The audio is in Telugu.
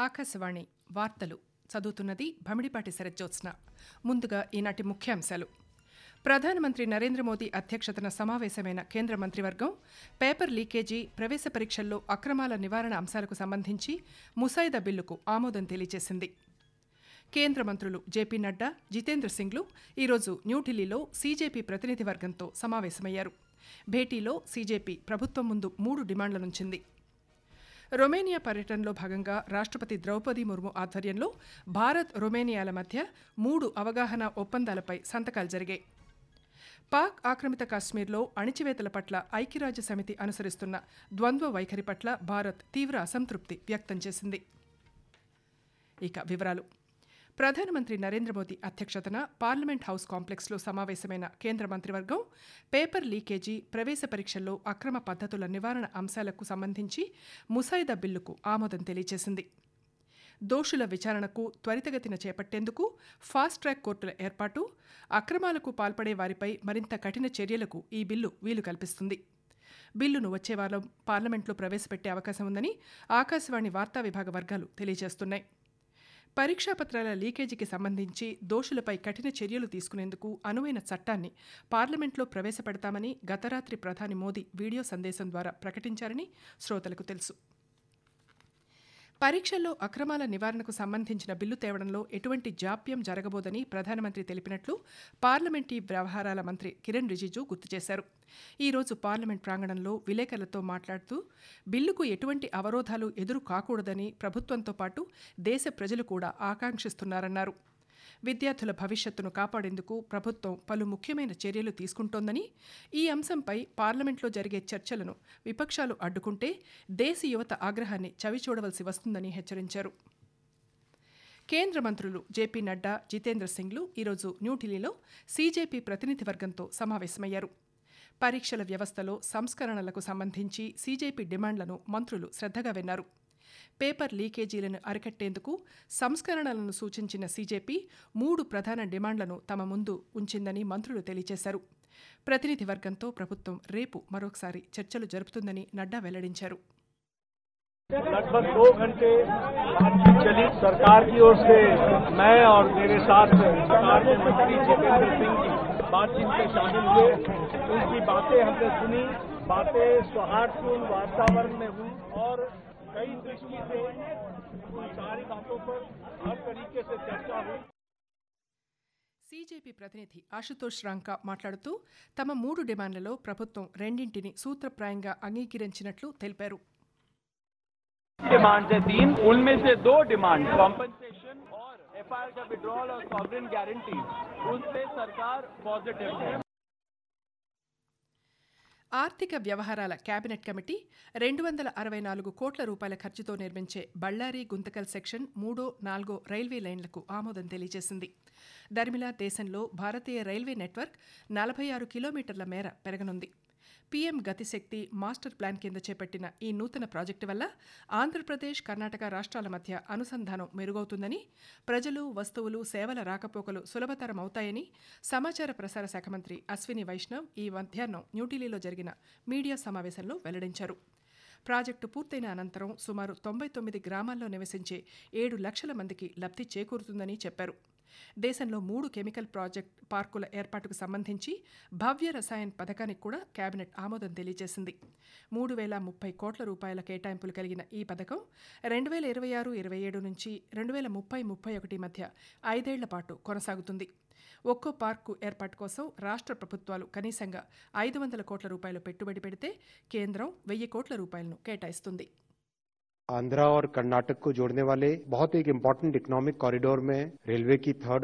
ఆకాశవాణి వార్తలు చదువుతున్నది భమిడిపాటి శరజ్జోత్స్న ముందుగా ఈనాటి ముఖ్యాంశాలు ప్రధానమంత్రి నరేంద్ర మోదీ అధ్యక్షతన సమావేశమైన కేంద్ర మంత్రివర్గం పేపర్ లీకేజీ ప్రవేశ పరీక్షల్లో అక్రమాల నివారణ అంశాలకు సంబంధించి ముసాయిదా బిల్లుకు ఆమోదం తెలియజేసింది కేంద్ర మంత్రులు జేపీ నడ్డా జితేంద్ర సింగ్లు ఈరోజు న్యూఢిల్లీలో సీజేపీ ప్రతినిధి వర్గంతో సమావేశమయ్యారు భేటీలో సీజేపీ ప్రభుత్వం ముందు మూడు డిమాండ్లనుంచింది రొమేనియా పర్యటనలో భాగంగా రాష్ట్రపతి ద్రౌపది ముర్ము ఆధ్వర్యంలో భారత్ రొమేనియాల మధ్య మూడు అవగాహన ఒప్పందాలపై సంతకాలు జరిగాయి పాక్ ఆక్రమిత కాశ్మీర్లో అణిచివేతల పట్ల ఐక్యరాజ్య సమితి అనుసరిస్తున్న ద్వంద్వ వైఖరి పట్ల భారత్ తీవ్ర అసంతృప్తి వ్యక్తం చేసింది ఇక వివరాలు ప్రధానమంత్రి నరేంద్ర మోదీ అధ్యక్షతన పార్లమెంట్ హౌస్ కాంప్లెక్స్లో సమావేశమైన కేంద్ర మంత్రివర్గం పేపర్ లీకేజీ ప్రవేశ పరీక్షల్లో అక్రమ పద్ధతుల నివారణ అంశాలకు సంబంధించి ముసాయిదా బిల్లుకు ఆమోదం తెలియజేసింది దోషుల విచారణకు త్వరితగతిన చేపట్టేందుకు ఫాస్ట్ ట్రాక్ కోర్టుల ఏర్పాటు అక్రమాలకు పాల్పడే వారిపై మరింత కఠిన చర్యలకు ఈ బిల్లు వీలు కల్పిస్తుంది బిల్లును వచ్చే వారం పార్లమెంట్లో ప్రవేశపెట్టే అవకాశం ఉందని ఆకాశవాణి వార్తా విభాగ వర్గాలు తెలియజేస్తున్నాయి పరీక్షా పత్రాల లీకేజీకి సంబంధించి దోషులపై కఠిన చర్యలు తీసుకునేందుకు అనువైన చట్టాన్ని పార్లమెంట్లో ప్రవేశపెడతామని గతరాత్రి ప్రధాని మోదీ వీడియో సందేశం ద్వారా ప్రకటించారని శ్రోతలకు తెలుసు పరీక్షల్లో అక్రమాల నివారణకు సంబంధించిన బిల్లు తేవడంలో ఎటువంటి జాప్యం జరగబోదని ప్రధానమంత్రి తెలిపినట్లు పార్లమెంటీ వ్యవహారాల మంత్రి కిరణ్ రిజిజు గుర్తు చేశారు ఈ రోజు పార్లమెంట్ ప్రాంగణంలో విలేకరులతో మాట్లాడుతూ బిల్లుకు ఎటువంటి అవరోధాలు ఎదురు కాకూడదని ప్రభుత్వంతో పాటు దేశ ప్రజలు కూడా ఆకాంక్షిస్తున్నారన్నారు విద్యార్థుల భవిష్యత్తును కాపాడేందుకు ప్రభుత్వం పలు ముఖ్యమైన చర్యలు తీసుకుంటోందని ఈ అంశంపై పార్లమెంట్లో జరిగే చర్చలను విపక్షాలు అడ్డుకుంటే దేశ యువత ఆగ్రహాన్ని చవిచూడవలసి వస్తుందని హెచ్చరించారు కేంద్ర మంత్రులు జేపీ నడ్డా జితేంద్ర సింగ్లు ఈరోజు న్యూఢిల్లీలో సీజేపీ ప్రతినిధి వర్గంతో సమావేశమయ్యారు పరీక్షల వ్యవస్థలో సంస్కరణలకు సంబంధించి సీజేపీ డిమాండ్లను మంత్రులు శ్రద్ధగా విన్నారు పేపర్ లీకేజీలను అరికట్టేందుకు సంస్కరణలను సూచించిన సీజేపీ మూడు ప్రధాన డిమాండ్లను తమ ముందు ఉంచిందని మంత్రులు తెలియజేశారు ప్రతినిధి వర్గంతో ప్రభుత్వం రేపు మరొకసారి చర్చలు జరుపుతుందని నడ్డా వెల్లడించారు लगभग दो घंटे बातचीत चली सरकार की ओर से मैं और मेरे साथ सरकार के मंत्री जितेंद्र सिंह जी बातचीत में शामिल हुए उनकी बातें हमने सुनी बातें सौहार्दपूर्ण वातावरण में हुई और कई दृष्टि से उन सारी बातों पर हर तरीके से चर्चा हुई సీజేపీ ప్రతినిధి ఆశుతోష్ రాంకా మాట్లాడుతూ తమ మూడు డిమాండ్లలో ప్రభుత్వం రెండింటిని సూత్రప్రాయంగా అంగీకరించినట్లు తెలిపారు डिमांड है तीन उनमें से दो डिमांड कॉम्पनसेशन और एफआईआर का विड्रॉल और सॉवरेन गारंटी उस पे सरकार पॉजिटिव है ఆర్థిక వ్యవహారాల కేబినెట్ కమిటీ రెండు వందల అరవై నాలుగు కోట్ల రూపాయల ఖర్చుతో నిర్మించే బళ్ళారి గుంతకల్ సెక్షన్ మూడో నాలుగో రైల్వే లైన్లకు ఆమోదం తెలియజేసింది దర్మిలా దేశంలో భారతీయ రైల్వే నెట్వర్క్ నలభై ఆరు కిలోమీటర్ల మేర పెరగనుంది పీఎం గతిశక్తి మాస్టర్ ప్లాన్ కింద చేపట్టిన ఈ నూతన ప్రాజెక్టు వల్ల ఆంధ్రప్రదేశ్ కర్ణాటక రాష్ట్రాల మధ్య అనుసంధానం మెరుగవుతుందని ప్రజలు వస్తువులు సేవల రాకపోకలు సులభతరం అవుతాయని సమాచార ప్రసార శాఖ మంత్రి అశ్విని వైష్ణవ్ ఈ మధ్యాహ్నం న్యూఢిల్లీలో జరిగిన మీడియా సమావేశంలో వెల్లడించారు ప్రాజెక్టు పూర్తయిన అనంతరం సుమారు తొంభై తొమ్మిది గ్రామాల్లో నివసించే ఏడు లక్షల మందికి లబ్ధి చేకూరుతుందని చెప్పారు దేశంలో మూడు కెమికల్ ప్రాజెక్ట్ పార్కుల ఏర్పాటుకు సంబంధించి భవ్య రసాయన్ పథకానికి కూడా కేబినెట్ ఆమోదం తెలియజేసింది మూడు వేల ముప్పై కోట్ల రూపాయల కేటాయింపులు కలిగిన ఈ పథకం రెండు వేల ఇరవై ఆరు ఇరవై ఏడు నుంచి రెండు వేల ముప్పై ముప్పై ఒకటి మధ్య ఐదేళ్ల పాటు కొనసాగుతుంది ఒక్కో పార్కు ఏర్పాటు కోసం రాష్ట్ర ప్రభుత్వాలు కనీసంగా ఐదు వందల కోట్ల రూపాయలు పెట్టుబడి పెడితే కేంద్రం వెయ్యి కోట్ల రూపాయలను కేటాయిస్తుంది आंध्रा और कर्नाटक को जोड़ने वाले बहुत एक इम्पोर्टेंट इकोनॉमिक कॉरिडोर में रेलवे की थर्ड